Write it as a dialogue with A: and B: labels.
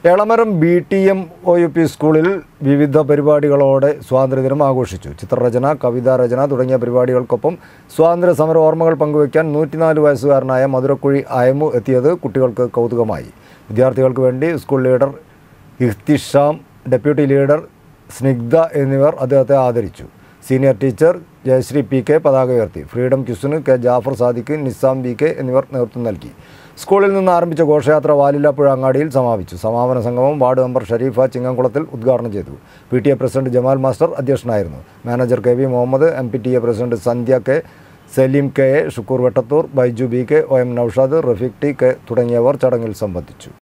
A: Elamaram B T M O U P സ്കൂളിൽ വിവിധ പരിപാടികളോടെ സ്വാതന്ത്ര്യദിനം ആഘോഷിച്ചു ചിത്രരചന കവിതാരചന തുടങ്ങിയ പരിപാടികൾക്കൊപ്പം സ്വാതന്ത്ര്യ സമര ഓർമ്മകൾ പങ്കുവയ്ക്കാൻ നൂറ്റിനാല് വയസ്സുകാരനായ മധുരക്കുഴി അയമു എത്തിയത് കുട്ടികൾക്ക് കൗതുകമായി വിദ്യാർത്ഥികൾക്ക് വേണ്ടി school leader Ikhtisham deputy leader Snigdha എന്നിവർ അദ്ദേഹത്തെ ആദരിച്ചു senior teacher Jayashree P K പതാക ഉയർത്തി ഫ്രീഡം ക്യുസിന് K Jafar Sadiq Nizam B K എന്നിവർ നേതൃത്വം നൽകി സ്കൂളിൽ നിന്ന് ആരംഭിച്ച ഘോഷയാത്ര വാലില്ലാപ്പുഴ അങ്ങാടിയിൽ സമാപിച്ചു സമാപന സംഗമം വാർഡ് മെമ്പർ ഷരീഫ ചിങ്ങംകുളത്തിൽ ഉദ്ഘാടനം ചെയ്തു P T A president Jamal master അധ്യക്ഷനായിരുന്നു manager K V Muhammad M P T A president Sandhya K Salim K A Shukkoor Vettathur Baiju B K O M Noushad Rafeeq T K തുടങ്ങിയവർ ചടങ്ങിൽ സംബന്ധിച്ചു